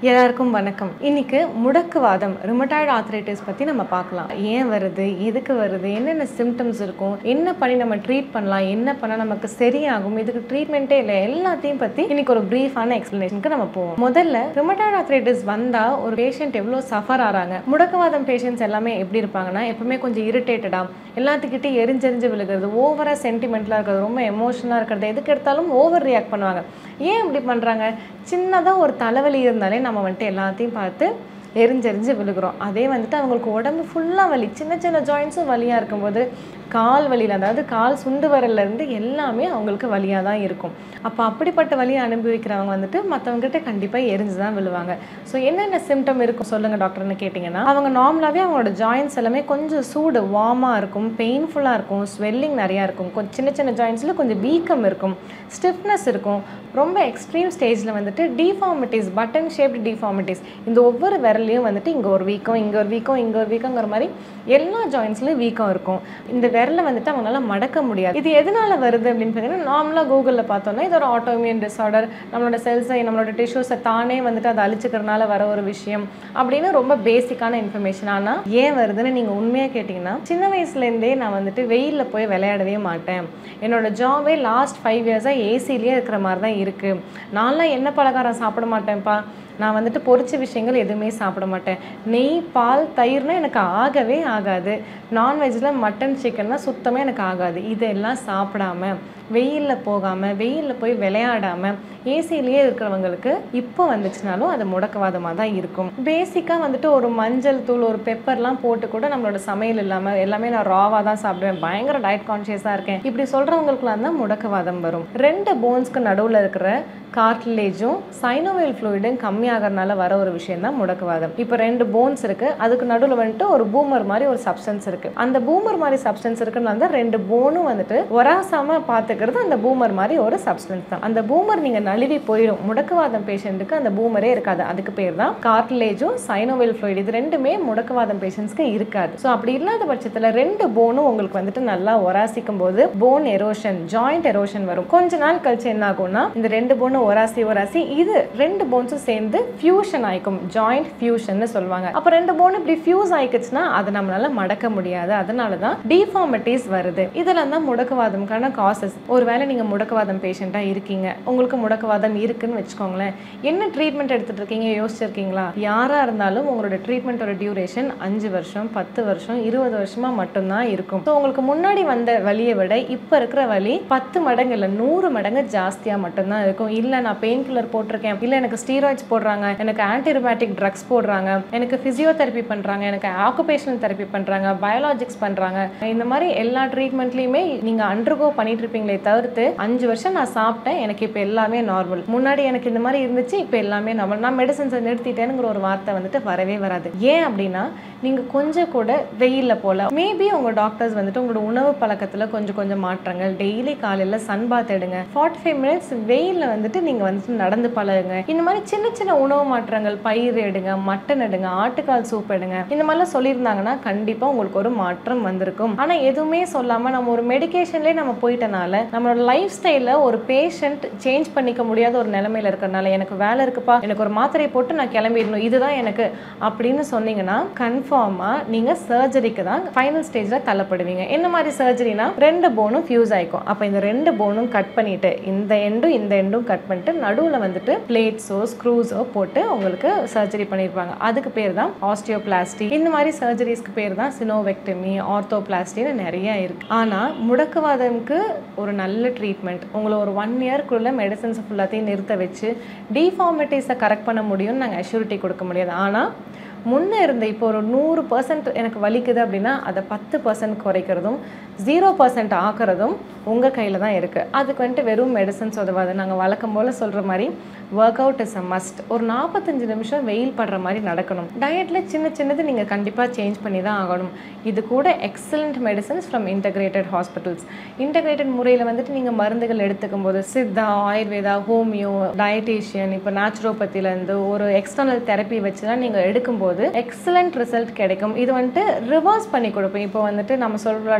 எல்லாருக்கும் வணக்கம் இன்னைக்கு முடக்குவாதம் ரிமட்டாய்டு ஆர்த்ரைட்டிஸ் பற்றி நம்ம பார்க்கலாம் ஏன் வருது எதுக்கு வருது என்னென்ன சிம்டம்ஸ் இருக்கும் என்ன பண்ணி நம்ம ட்ரீட் பண்ணலாம் என்ன பண்ணால் நமக்கு சரியாகும் இதுக்கு ட்ரீட்மெண்ட்டே இல்லை எல்லாத்தையும் பற்றி இன்னைக்கு ஒரு ப்ரீஃபான எக்ஸ்ப்ளனேஷனுக்கு நம்ம போவோம் முதல்ல ரிமட்டாய்டு ஆர்த்ரைட்டிஸ் வந்தால் ஒரு பேஷண்ட் எவ்வளோ சஃபர் ஆகிறாங்க முடக்குவாதம் பேஷண்ட்ஸ் எல்லாமே எப்படி இருப்பாங்கன்னா எப்பவுமே கொஞ்சம் இரிட்டேட்டடாக எல்லாத்துக்கிட்டே எரிஞ்செரிஞ்சு விழுகிறது ஓவராக சென்டிமெண்ட்லாக இருக்கிறது ரொம்ப எமோஷனலாக இருக்கிறது எதுக்கு எடுத்தாலும் ஓவர் ரியாக்ட் பண்ணுவாங்க ஏன் இப்படி பண்ணுறாங்க சின்னதாக ஒரு தலைவலி இருந்தாலே நம்ம வந்துட்டு எல்லாத்தையும் பார்த்து எரிஞ்செரிஞ்சு விழுகிறோம் அதே வந்துட்டு அவங்களுக்கு உடம்பு ஃபுல்லாக வலி சின்ன சின்ன ஜாயின்ஸும் வலியாக இருக்கும்போது கால் வலியில் அதாவது கால் சுண்டு வரலேருந்து எல்லாமே அவங்களுக்கு வலியாக தான் இருக்கும் அப்போ அப்படிப்பட்ட வலியை அனுபவிக்கிறவங்க வந்துட்டு மற்றவங்ககிட்ட கண்டிப்பாக எரிஞ்சு தான் விழுவாங்க ஸோ என்னென்ன சிம்டம் இருக்கும் சொல்லுங்கள் டாக்டர்னு கேட்டிங்கன்னா அவங்க நார்மலாகவே அவங்களோட ஜாயின்ஸ் எல்லாமே கொஞ்சம் சூடு வார்மாக இருக்கும் பெயின்ஃபுல்லாக இருக்கும் ஸ்வெல்லிங் நிறையா இருக்கும் கொஞ்சம் சின்ன சின்ன ஜாயின்ஸில் கொஞ்சம் வீக்கம் இருக்கும் ஸ்டிஃப்னஸ் இருக்கும் ரொம்ப எக்ஸ்ட்ரீம் ஸ்டேஜில் வந்துட்டு டிஃபார்மிட்டிஸ் பட்டன் ஷேப்டு டிஃபார்மிட்டிஸ் இந்த ஒவ்வொரு விரல்லையும் வந்துட்டு இங்கே ஒரு வீக்கம் இங்கே ஒரு வீக்கம் இங்கே ஒரு வீக்கங்கிற மாதிரி எல்லா ஜாயின்ஸ்லையும் வீக்கம் இருக்கும் இந்த விரலை வந்துட்டு அவங்களால மடக்க முடியாது இது எதனால வருது அப்படின்னு பார்த்தீங்கன்னா நார்மலாக கூகுளில் பார்த்தோம்னா இது ஒரு ஆட்டோமியன் டிஸார்டர் நம்மளோட செல்ஸை நம்மளோட டிஷ்யூஸை தானே வந்துட்டு அதை அழிச்சுக்கிறதுனால வர ஒரு விஷயம் அப்படின்னு ரொம்ப பேசிக்கான இன்ஃபர்மேஷன் ஆனால் ஏன் வருதுன்னு நீங்கள் உண்மையாக கேட்டிங்கன்னா சின்ன வயசுலேருந்தே நான் வந்துட்டு வெயிலில் போய் விளையாடவே மாட்டேன் என்னோட ஜாபே லாஸ்ட் ஃபைவ் இயர்ஸாக ஏசிலேயே இருக்கிற மாதிரி தான் இருக்குது நான்லாம் என்ன பலகாரம் சாப்பிட மாட்டேன்ப்பா நான் வந்துட்டு பொரிச்ச விஷயங்கள் எதுவுமே சாப்பிட மாட்டேன் நெய் பால் தயிர்னா எனக்கு ஆகவே ஆகாது நான்வெஜ்ஜில் மட்டன் சிக்கன்னா சுத்தமாக எனக்கு ஆகாது இதெல்லாம் சாப்பிடாம வெயிலில் போகாமல் வெயிலில் போய் விளையாடாமல் ஏசிலேயே இருக்கிறவங்களுக்கு இப்போ வந்துச்சுனாலும் அது முடக்கவாதமாக தான் இருக்கும் பேசிக்காக வந்துட்டு ஒரு மஞ்சள் தூள் ஒரு பெப்பர்லாம் போட்டு கூட நம்மளோட சமையல் இல்லாமல் எல்லாமே நான் ராவாக தான் சாப்பிடுவேன் பயங்கர டயட் கான்ஷியஸாக இருக்கேன் இப்படி சொல்கிறவங்களுக்குலாம் தான் முடக்கவாதம் வரும் ரெண்டு போன்ஸ்க்கு நடுவில் இருக்கிற கார்ட்லேஜும் சைனோவேல் ஃப்ளூயிடும் கம்மியாகிறதுனால வர ஒரு விஷயம் தான் முடக்குவாதம் இப்போ ரெண்டு போன்ஸ் இருக்கு அதுக்கு நடுவில் வந்துட்டு ஒரு பூமர் மாதிரி ஒரு சப்ஸ்டன்ஸ் இருக்கு அந்த பூமர் மாதிரி சப்ஸ்டன்ஸ் இருக்குனால தான் ரெண்டு போனும் வந்துட்டு ஒராசாம பார்த்துக்கிறது அந்த பூமர் மாதிரி ஒரு சப்ஸ்டன்ஸ் தான் அந்த பூமர் நீங்க நழுவி போயிடும் முடக்குவாதம் பேஷண்ட்டுக்கு அந்த பூமரே இருக்காது அதுக்கு பேர் தான் கார்ட்லேஜும் சைனோவேல் ஃப்ளூயிட் இது ரெண்டுமே முடக்குவாதம் பேஷண்ட்ஸ்க்கு இருக்காது ஸோ அப்படி இல்லாத பட்சத்தில் ரெண்டு போனும் உங்களுக்கு வந்துட்டு நல்லா ஒராசிக்கும் போது போன் எரோஷன் ஜாயிண்ட் எரோஷன் வரும் கொஞ்ச நாள் கழிச்சு என்ன ஆகும்னா இந்த ரெண்டு போனும் ஒராசி ஒராசி இது ரெண்டு போன்ஸும் சேர்ந்து ஃபியூஷன் ஆயிக்கும் ஜாயிண்ட் ஃபியூஷன் சொல்லுவாங்க அப்போ ரெண்டு போன் இப்படி ஃபியூஸ் ஆயிக்குச்சுன்னா அதை நம்மளால மடக்க முடியாது அதனால தான் டிஃபார்மிட்டிஸ் வருது இதெல்லாம் தான் முடக்குவாதம்கான காசஸ் ஒருவேளை நீங்க முடக்குவாதம் பேஷண்ட்டாக இருக்கீங்க உங்களுக்கு முடக்குவாதம் இருக்குன்னு வச்சுக்கோங்களேன் என்ன ட்ரீட்மெண்ட் எடுத்துட்டு இருக்கீங்க யோசிச்சிருக்கீங்களா யாரா இருந்தாலும் உங்களோட ட்ரீட்மெண்ட்டோட டியூரேஷன் அஞ்சு வருஷம் பத்து வருஷம் இருபது வருஷமா மட்டும்தான் இருக்கும் ஸோ உங்களுக்கு முன்னாடி வந்த வலியை விட இப்போ இருக்கிற வலி பத்து மடங்கு இல்லை நூறு மடங்கு ஜாஸ்தியாக மட்டும்தான் இருக்கும் இல்லை நான் பெயின் கில்லர் போட்டிருக்கேன் இல்லை எனக்கு ஸ்டீராய்ட்ஸ் போடுறாங்க எனக்கு ஆன்டிரோமேட்டிக் ட்ரக்ஸ் போடுறாங்க எனக்கு ஃபிசியோதெரப்பி பண்ணுறாங்க எனக்கு ஆக்குபேஷனல் தெரப்பி பண்ணுறாங்க பயாலஜிக்ஸ் பண்ணுறாங்க இந்த மாதிரி எல்லா ட்ரீட்மெண்ட்லையுமே நீங்கள் அண்டர்கோ பண்ணிட்டு இருப்பீங்களே தவிர்த்து அஞ்சு வருஷம் நான் சாப்பிட்டேன் எனக்கு இப்போ எல்லாமே நார்மல் முன்னாடி எனக்கு இந்த மாதிரி இருந்துச்சு இப்போ எல்லாமே நார்மல் நான் மெடிசன்ஸை நிறுத்திட்டேனுங்கிற ஒரு வார்த்தை வந்துட்டு வரவே வராது ஏன் அப்படின்னா நீங்கள் கொஞ்சம் கூட வெயிலில் போல மேபி உங்கள் டாக்டர்ஸ் வந்துட்டு உங்களோட உணவு பழக்கத்தில் கொஞ்சம் கொஞ்சம் மாற்றங்கள் டெய்லி காலையில் சன் பாத் எடுங்க ஃபார்ட்டி ஃபைவ் மினிட்ஸ் வெயிலில் வந்துட்டு நீங்கள் வந்துட்டு நடந்து பழகுங்க இந்த மாதிரி சின்ன சின்ன உணவு மாற்றங்கள் பயிர் எடுங்க மட்டன் எடுங்க ஆட்டுக்கால் சூப் எடுங்க இந்த மாதிரிலாம் சொல்லியிருந்தாங்கன்னா கண்டிப்பாக உங்களுக்கு ஒரு மாற்றம் வந்திருக்கும் ஆனால் எதுவுமே சொல்லாமல் நம்ம ஒரு மெடிகேஷன்லேயே நம்ம போயிட்டனால நம்மளோட லைஃப் ஸ்டைலில் ஒரு பேஷண்ட் சேஞ்ச் பண்ணிக்க முடியாத ஒரு நிலைமையில இருக்கிறனால எனக்கு வேலை இருக்குப்பா எனக்கு ஒரு மாத்திரையை போட்டு நான் கிளம்பிடணும் இதுதான் எனக்கு அப்படின்னு சொன்னீங்கன்னா கன்ஃபார்மாக நீங்கள் சர்ஜரிக்கு தான் ஃபைனல் ஸ்டேஜில் தள்ளப்படுவீங்க என்ன மாதிரி சர்ஜரினா ரெண்டு போனும் ஃபியூஸ் ஆயிக்கும் அப்போ இந்த ரெண்டு போனும் கட் பண்ணிட்டு இந்த எண்டும் இந்த எண்டும் கட் பண்ணிட்டு நடுவில் வந்துட்டு பிளேட்ஸோ ஸ்க்ரூஸோ போட்டு உங்களுக்கு சர்ஜரி பண்ணியிருப்பாங்க அதுக்கு பேர் தான் ஆஸ்டியோபிளாஸ்டி இந்த மாதிரி சர்ஜரிஸ்க்கு பேர் தான் சினோவெக்டமி ஆர்த்தோபிளாஸ்டின்னு நிறைய இருக்கு ஆனால் முடக்குவாதம்க்கு ஒரு நல்ல ட்ரீட்மெண்ட் உங்களை ஒரு ஒன் இயர்க்குள்ள மெடிசன்ஸ் ஃபுல்லாத்தையும் நிறுத்த வச்சு டிஃபார்மிட்டிஸை கரெக்ட் பண்ண முடியும்னு நாங்கள் அஷ்யூரிட்டி கொடுக்க முடியாது ஆனால் முன்னே இருந்த இப்போ ஒரு நூறு பர்சன்ட் எனக்கு வலிக்குது அப்படின்னா அதை பத்து பர்சன்ட் குறைக்கிறதும் ஜீரோ பர்சன்ட் ஆக்கிறதும் உங்கள் கையில் தான் இருக்குது அதுக்கு வந்துட்டு வெறும் மெடிசன்ஸ் உதவாது நாங்கள் வழக்கம் போல் சொல்கிற மாதிரி workout is a must ஒரு நாற்பத்தஞ்சு நிமிஷம் வெயில் படுற மாதிரி நடக்கணும் டயட்டில் சின்ன சின்னது நீங்கள் கண்டிப்பாக சேஞ்ச் பண்ணி தான் ஆகணும் இது கூட excellent medicines from integrated hospitals integrated முறையில் வந்துட்டு நீங்கள் மருந்துகள் எடுத்துக்கும் போது சித்தா ஆயுர்வேதா ஹோமியோ டயட்டீஷியன் இப்போ நேச்சுரோபதியிலேருந்து ஒரு எக்ஸ்டர்னல் தெரப்பி வச்சுலாம் நீங்கள் எடுக்கும்போது எக்ஸலண்ட் ரிசல்ட் கிடைக்கும் இது வந்துட்டு ரிவர்ஸ் பண்ணி கொடுப்போம் இப்போ வந்துட்டு நம்ம சொல்கிற டயபெட்டிக்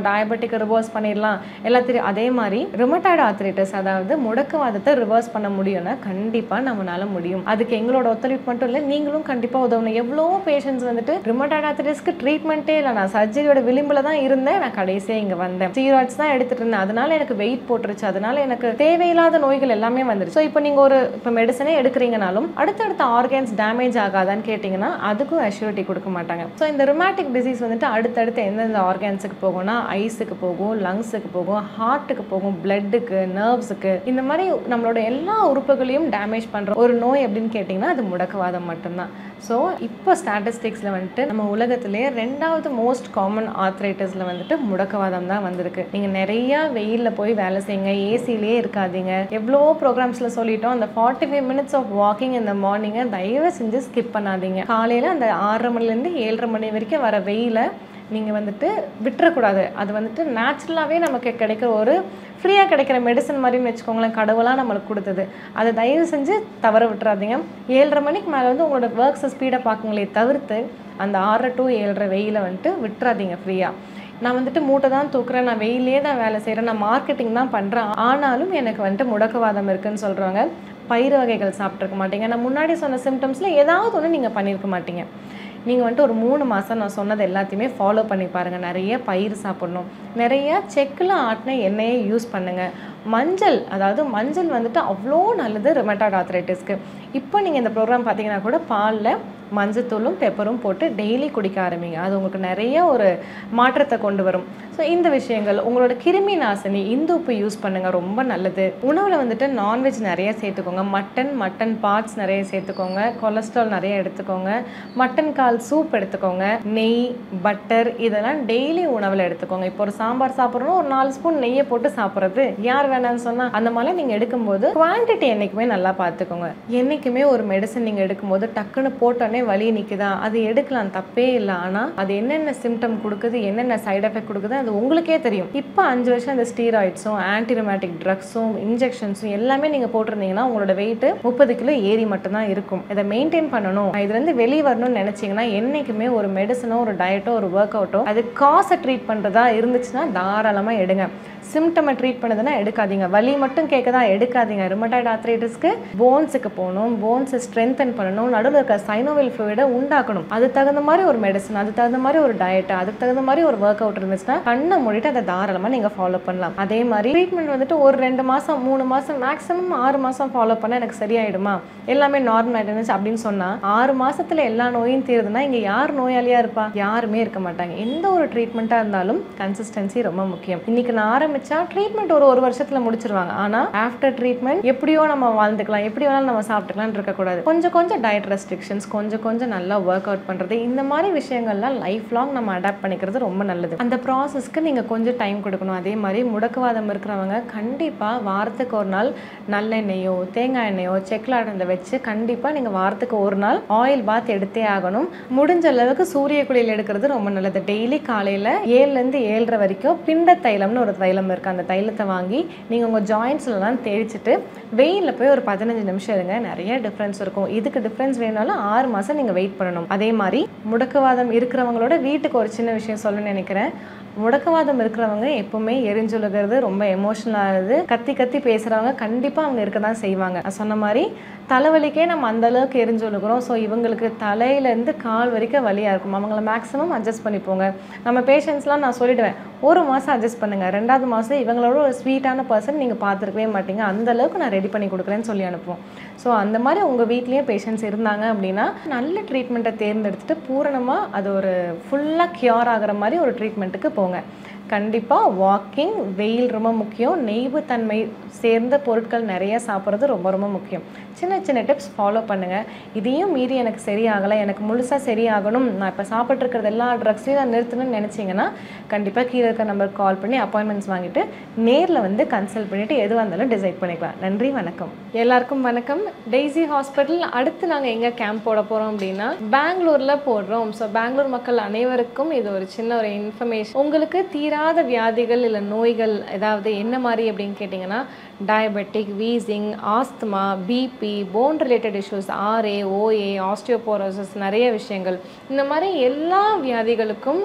ருமேட்டிக்கை ரிவர்ஸ் பண்ணிடலாம் எல்லாத்தையும் அதே மாதிரி ருமட்டாய்டு ஆர்த்ரைட்டிஸ் அதாவது முடக்குவாதத்தை ரிவர்ஸ் பண்ண முடியும்னா கண்டிப்பாக நம்மளால முடியும் அதுக்கு எங்களோட ஒத்துழைப்பு மட்டும் இல்லை நீங்களும் கண்டிப்பாக உதவணும் எவ்வளோ பேஷண்ட்ஸ் வந்துட்டு ருமட்டாய்டு ஆர்த்ரைட்டிஸ்க்கு ட்ரீட்மெண்ட்டே இல்லை நான் சர்ஜரியோட விளிம்பில் தான் இருந்தேன் நான் கடைசியாக இங்கே வந்தேன் ஸ்டீராய்ட்ஸ் தான் எடுத்துட்டு இருந்தேன் அதனால எனக்கு வெயிட் போட்டுருச்சு அதனால எனக்கு தேவையில்லாத நோய்கள் எல்லாமே வந்துருச்சு ஸோ இப்போ நீங்கள் ஒரு இப்போ மெடிசனே எடுக்கிறீங்கனாலும் அடுத்தடுத்த ஆர்கன்ஸ் டேமேஜ் ஆகாதான்னு கேட்டிங்கன்னா அதுக்கும் அஷ்யூரிட்டி கொடுக்க மாட்டாங்க ஸோ இந்த ருமேட்டிக் டிசீஸ் வந்துட்டு அடுத்தடுத்து எந்தெந்த ஆர்கன்ஸுக்கு போகும்னா ஐஸுக்கு போகும் லங்ஸுக்கு போகும் ஹார்ட்டுக்கு போகும் பிளட்டுக்கு நர்வ்ஸுக்கு இந்த மாதிரி நம்மளோட எல்லா உறுப்புகளையும் டேமேஜ் பண்ணுற ஒரு நோய் அப்படின்னு கேட்டிங்கன்னா அது முடக்குவாதம் மட்டும்தான் ஸோ இப்போ ஸ்டாட்டிஸ்டிக்ஸில் வந்துட்டு நம்ம உலகத்திலே ரெண்டாவது மோஸ்ட் காமன் ஆர்த்ரைட்டிஸில் வந்துட்டு முடக்குவாதம் தான் வந்திருக்கு நீங்கள் நிறையா வெயிலில் போய் வேலை செய்யுங்க ஏசிலேயே இருக்காதீங்க எவ்வளோ ப்ரோக்ராம்ஸில் சொல்லிட்டோம் அந்த forty five minutes of walking இந்த மார்னிங்கை தயவு செஞ்சு ஸ்கிப் பண்ணாதீங்க காலையில் அந்த ஆறரை மணிலேருந்து ஏழரை மணி வரைக்கும் வர வெயிலை நீங்கள் வந்துட்டு விட்டுறக்கூடாது அது வந்துட்டு நேச்சுரலாகவே நமக்கு கிடைக்கிற ஒரு ஃப்ரீயாக கிடைக்கிற மெடிசன் மாதிரின்னு வச்சுக்கோங்களேன் கடவுளாக நம்மளுக்கு கொடுத்தது அதை தயவு செஞ்சு தவற விட்டுறாதீங்க ஏழரை மணிக்கு மேலே வந்து உங்களோட ஒர்க்ஸை ஸ்பீடாக பார்க்குங்களே தவிர்த்து அந்த ஆறரை டு ஏழரை வெயிலை வந்துட்டு விட்டுறாதீங்க ஃப்ரீயாக நான் வந்துட்டு மூட்டை தான் தூக்குறேன் நான் வெயிலே தான் வேலை செய்கிறேன் நான் மார்க்கெட்டிங் தான் பண்ணுறேன் ஆனாலும் எனக்கு வந்துட்டு முடக்குவாதம் இருக்குன்னு சொல்கிறவங்க பயிறு வகைகள் சாப்பிட்ருக்க மாட்டீங்க நான் முன்னாடி சொன்ன சிம்டம்ஸில் ஏதாவது ஒன்று நீங்கள் பண்ணியிருக்க மாட்டீங்க நீங்கள் வந்துட்டு ஒரு மூணு மாதம் நான் சொன்னது எல்லாத்தையுமே ஃபாலோ பண்ணி பாருங்கள் நிறைய பயிர் சாப்பிடணும் நிறைய செக்கில் ஆட்டின எண்ணெயை யூஸ் பண்ணுங்கள் மஞ்சள் அதாவது மஞ்சள் வந்துட்டு அவ்வளோ நல்லது ரிமட்டாய்டு ஆர்த்ரைட்டிஸ்க்கு இப்போ நீங்கள் இந்த ப்ரோக்ராம் பார்த்தீங்கன்னா கூட பாலில் மஞ்சத்தூளும் பெப்பரும் போட்டு டெய்லி குடிக்க ஆரம்பிங்க அது உங்களுக்கு நிறைய ஒரு மாற்றத்தை கொண்டு வரும் ஸோ இந்த விஷயங்கள் உங்களோட கிருமி நாசினி இந்து உப்பு யூஸ் பண்ணுங்கள் ரொம்ப நல்லது உணவில் வந்துட்டு நான்வெஜ் நிறைய சேர்த்துக்கோங்க மட்டன் மட்டன் பார்ட்ஸ் நிறைய சேர்த்துக்கோங்க கொலஸ்ட்ரால் நிறைய எடுத்துக்கோங்க மட்டன் கால் சூப் எடுத்துக்கோங்க நெய் பட்டர் இதெல்லாம் டெய்லி உணவில் எடுத்துக்கோங்க இப்போ ஒரு சாம்பார் சாப்பிட்றோம் ஒரு நாலு ஸ்பூன் நெய்யை போட்டு சாப்பிட்றது யார் வேணாம்னு சொன்னால் அந்த மாதிரி நீங்கள் எடுக்கும்போது குவான்டிட்டி என்றைக்குமே நல்லா பார்த்துக்கோங்க என்றைக்குமே ஒரு மெடிசன் நீங்கள் எடுக்கும்போது டக்குன்னு போட்டோன்னே வலி நிற்குதா அது எடுக்கலாம் தப்பே இல்லை ஆனால் அது என்னென்ன சிம்டம் கொடுக்குது என்னென்ன சைடு எஃபெக்ட் கொடுக்குது அது உங்களுக்கே தெரியும் இப்போ அஞ்சு வருஷம் இந்த ஸ்டீராய்ட்ஸும் ஆன்டிரோமேட்டிக் ட்ரக்ஸும் இன்ஜெக்ஷன்ஸும் எல்லாமே நீங்கள் போட்டிருந்தீங்கன்னா உங்களோட வெயிட் முப்பது கிலோ ஏறி மட்டும்தான் இருக்கும் இதை மெயின்டைன் பண்ணணும் இதுலேருந்து வெளியே வரணும்னு நினச்சிங்கன்னா என்றைக்குமே ஒரு மெடிசனோ ஒரு டயட்டோ ஒரு ஒர்க் அவுட்டோ அது காசை ட்ரீட் பண்ணுறதா இருந்துச்சுன்னா தாராளமாக எடுங்க சிம்டமை ட்ரீட் பண்ணுதுன்னா எடுக்காதீங்க வலி மட்டும் கேட்கதா எடுக்காதீங்க ருமட்டாய்டு ஆர்த்ரைட்டிஸ்க்கு போன்ஸுக்கு போகணும் போன்ஸை ஸ்ட்ரென்தன் பண்ணணும் நடுவில் இருக்க சைனோவில் ஃப்ளூயிடை உண்டாக்கணும் அது தகுந்த மாதிரி ஒரு மெடிசன் அது தகுந்த மாதிரி ஒரு டயட் அதுக்கு தகுந்த மாதிரி ஒரு ஒர்க் அவுட் இருந்துச்சுன்னா கண்ணை மூடிட்டு அதை தாராளமாக நீங்கள் ஃபாலோ பண்ணலாம் அதே மாதிரி ட்ரீட்மெண்ட் வந்துட்டு ஒரு ரெண்டு மாதம் மூணு மாதம் மேக்ஸிமம் ஆறு மாதம் ஃபாலோ பண்ணால் எனக்கு சரியாயிடுமா எல்லாமே நார்மல் ஆயிடுச்சு அப்படின்னு சொன்னால் ஆறு மாசத்துல எல்லா நோயும் தீருதுன்னா இங்கே யார் நோயாளியா இருப்பா யாருமே இருக்க மாட்டாங்க எந்த ஒரு ட்ரீட்மெண்ட்டாக இருந்தாலும் கன்சிஸ்டன்சி ரொம்ப முக்கியம் இன்னைக்கு நான் ஆரம்பிச்சா ட்ரீட்மெண்ட் ஒரு ஒரு வருஷத்துல முடிச்சிருவாங்க ஆனால் ஆஃப்டர் ட்ரீட்மெண்ட் எப்படியோ நம்ம வாழ்ந்துக்கலாம் எப்படி வேணாலும் நம்ம சாப்பிட்டுக்கலாம் இருக்கக்கூடாது கொஞ்சம் கொஞ்சம் டயட் ரெஸ்ட்ரிக்ஷன்ஸ் கொஞ்சம் கொஞ்சம் நல்லா ஒர்க் அவுட் பண்ணுறது இந்த மாதிரி விஷயங்கள்லாம் லைஃப் லாங் நம்ம அடாப்ட் பண்ணிக்கிறது ரொம்ப நல்லது அந்த ப்ராசஸ்க்கு நீங்கள் கொஞ்சம் டைம் கொடுக்கணும் அதே மாதிரி முடக்குவாதம் இருக்கிறவங்க கண்டிப்பாக வாரத்துக்கு ஒரு நாள் நல்லெண்ணெயோ தேங்காய் எண்ணெயோ செக்லாடனை வச்சு கண்டிப்பாக நீங்கள் வாரத்துக்கு ஒரு நாள் ஆயில் பாத் எடுத்தே ஆகணும் முடிஞ்ச அளவுக்கு சூரிய குளியல் எடுக்கிறது ரொம்ப நல்லது டெய்லி காலையில் ஏழுலேருந்து ஏழரை வரைக்கும் பிண்ட தைலம்னு ஒரு தைலம் இருக்குது அந்த தைலத்தை வாங்கி நீங்கள் உங்கள் ஜாயின்ஸ்லலாம் தேய்ச்சிட்டு வெயிலில் போய் ஒரு பதினஞ்சு நிமிஷம் இருங்க நிறைய டிஃப்ரென்ஸ் இருக்கும் இதுக்கு டிஃப்ரென்ஸ் வேணாலும் ஆறு மாதம் நீங்கள் வெயிட் பண்ணணும் அதே மாதிரி முடக்குவாதம் இருக்கிறவங்களோட வீட்டுக்கு ஒரு சின்ன விஷயம் சொல்ல நினைக்கிறேன் முடக்குவாதம் இருக்கிறவங்க எப்பவுமே எரிஞ்சுழுகிறது ரொம்ப எமோஷனலாகுது கத்தி கத்தி பேசுகிறவங்க கண்டிப்பாக அவங்க இருக்க தான் செய்வாங்க நான் சொன்ன மாதிரி தலைவலிக்கே நம்ம அந்த அளவுக்கு எரிஞ்சுழுகிறோம் ஸோ இவங்களுக்கு தலையிலேருந்து கால் வரைக்கும் வலியாக இருக்கும் அவங்கள மேக்ஸிமம் அட்ஜஸ்ட் பண்ணிப்போங்க நம்ம பேஷண்ட்ஸ்லாம் நான் சொல்லிடுவேன் ஒரு மாதம் அட்ஜஸ்ட் பண்ணுங்கள் ரெண்டாவது மாதம் இவங்களோட ஒரு ஸ்வீட்டான பர்சன் நீங்கள் பார்த்துருக்கவே மாட்டீங்க அந்த அளவுக்கு நான் ரெடி பண்ணி கொடுக்குறேன்னு சொல்லி அனுப்புவோம் ஸோ அந்த மாதிரி உங்கள் வீட்லேயே பேஷண்ட்ஸ் இருந்தாங்க அப்படின்னா நல்ல ட்ரீட்மெண்ட்டை தேர்ந்தெடுத்துட்டு பூரணமாக அது ஒரு ஃபுல்லாக க்யூர் ஆகிற மாதிரி ஒரு ட்ரீட்மெண்ட்டுக்கு போங்க கண்டிப்பாக வாக்கிங் வெயில் ரொம்ப முக்கியம் நெய்வுத்தன்மை சேர்ந்த பொருட்கள் நிறைய சாப்பிட்றது ரொம்ப ரொம்ப முக்கியம் சின்ன சின்ன டிப்ஸ் ஃபாலோ பண்ணுங்கள் இதையும் மீறி எனக்கு சரியாகலை எனக்கு முழுசாக சரியாகணும் நான் இப்போ சாப்பிட்ருக்கிறது எல்லா ட்ரக்ஸையும் நான் நிறுத்தணும்னு நினச்சிங்கன்னா கண்டிப்பாக கீழே இருக்க நம்பருக்கு கால் பண்ணி அப்பாயின்மெண்ட்ஸ் வாங்கிட்டு நேரில் வந்து கன்சல்ட் பண்ணிவிட்டு எதுவாக இருந்தாலும் டிசைட் பண்ணிக்கலாம் நன்றி வணக்கம் எல்லாருக்கும் வணக்கம் டெய்ஸி ஹாஸ்பிட்டல் அடுத்து நாங்கள் எங்கே கேம்ப் போட போகிறோம் அப்படின்னா பெங்களூரில் போடுறோம் ஸோ பெங்களூர் மக்கள் அனைவருக்கும் இது ஒரு சின்ன ஒரு இன்ஃபர்மேஷன் உங்களுக்கு தீராத வியாதிகள் இல்லை நோய்கள் ஏதாவது என்ன மாதிரி அப்படின்னு கேட்டிங்கன்னா diabetic wheezing asthma BP bone related issues RA OA osteoporosis நிறைய விஷயங்கள் இந்த மாதிரி எல்லா வியாதிகளுக்கும்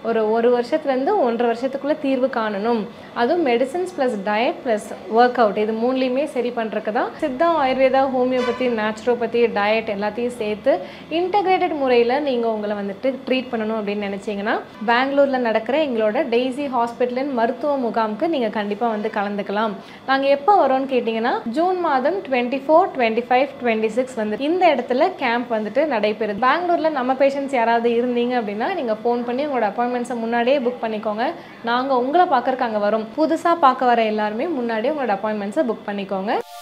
ஒரு ஒரு வருஷத்துலேருந்து ஒன்றரை வருஷத்துக்குள்ளே தீர்வு காணணும் அதுவும் medicines plus diet plus workout இது மூணுலேயுமே சரி பண்ணுறதுக்கு தான் Siddha Ayurveda homeopathy naturopathy diet எல்லாத்தையும் சேர்த்து இன்டகிரேட்டட் முறையில் நீங்கள் உங்களை வந்துட்டு ட்ரீட் பண்ணணும் அப்படின்னு நினச்சிங்கன்னா பெங்களூரில் நடக்கிற எங்களோட டெய்ஸி ஹாஸ்பிட்டலின் மருத்துவ முகாமுக்கு நீங்கள் கண்டிப்பாக வந்து கலந்துக்கலாம் நாங்கள் எப்போ வரோம்னு கேட்டிங்கன்னா ஜூன் மாதம் twenty four twenty five twenty six வந்து இந்த இடத்துல கேம்ப் வந்துட்டு நடைபெறுது பெங்களூரில் நம்ம பேஷண்ட்ஸ் யாராவது இருந்தீங்க அப்படின்னா நீங்கள் ஃபோன் பண்ணி உங்களோட அப்பாயின்மெண்ட்ஸை முன்னாடியே புக் பண்ணிக்கோங்க நாங்கள் உங்களை பார்க்கறக்கு அங்கே வரோம் புதுசாக பார்க்க வர எல்லாருமே முன்னாடியே உங்களோட அப்பாயின்மெண்ட்ஸை புக் பண்ணிக்கோங்க